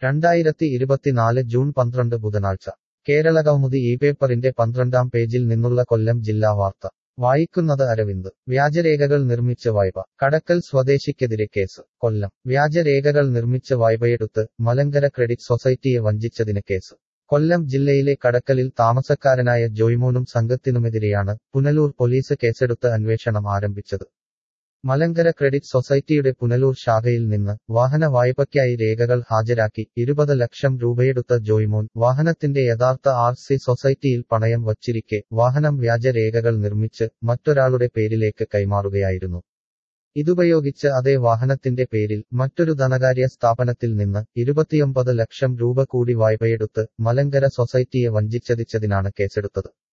രണ്ടായിരത്തി ഇരുപത്തിനാല് ജൂൺ പന്ത്രണ്ട് ബുധനാഴ്ച കേരള കൗമുദി ഈ പേപ്പറിന്റെ പന്ത്രണ്ടാം പേജിൽ നിന്നുള്ള കൊല്ലം ജില്ലാ വാർത്ത വായിക്കുന്നത് അരവിന്ദ് വ്യാജരേഖകൾ നിർമ്മിച്ച് വായ്പ കടക്കൽ സ്വദേശിക്കെതിരെ കേസ് കൊല്ലം വ്യാജരേഖകൾ നിർമ്മിച്ച് വായ്പയെടുത്ത് മലങ്കര ക്രെഡിറ്റ് സൊസൈറ്റിയെ വഞ്ചിച്ചതിന് കേസ് കൊല്ലം ജില്ലയിലെ കടക്കലിൽ താമസക്കാരനായ ജോയ്മോനും സംഘത്തിനുമെതിരെയാണ് പുനലൂർ പോലീസ് കേസെടുത്ത് അന്വേഷണം ആരംഭിച്ചത് മലങ്കര ക്രെഡിറ്റ് സൊസൈറ്റിയുടെ പുനലൂർ ശാഖയിൽ നിന്ന് വാഹന വായ്പയ്ക്കായി രേഖകൾ ഹാജരാക്കി ഇരുപത് ലക്ഷം രൂപയെടുത്ത ജോയ്മോൻ വാഹനത്തിന്റെ യഥാർത്ഥ ആർ സി സൊസൈറ്റിയിൽ പണയം വച്ചിരിക്കെ വാഹനം വ്യാജ രേഖകൾ നിർമ്മിച്ച് മറ്റൊരാളുടെ പേരിലേക്ക് കൈമാറുകയായിരുന്നു ഇതുപയോഗിച്ച് അതേ വാഹനത്തിന്റെ പേരിൽ മറ്റൊരു ധനകാര്യ സ്ഥാപനത്തിൽ നിന്ന് ഇരുപത്തിയൊമ്പത് ലക്ഷം രൂപ കൂടി വായ്പയെടുത്ത് മലങ്കര സൊസൈറ്റിയെ വഞ്ചിച്ചതിച്ചതിനാണ് കേസെടുത്തത്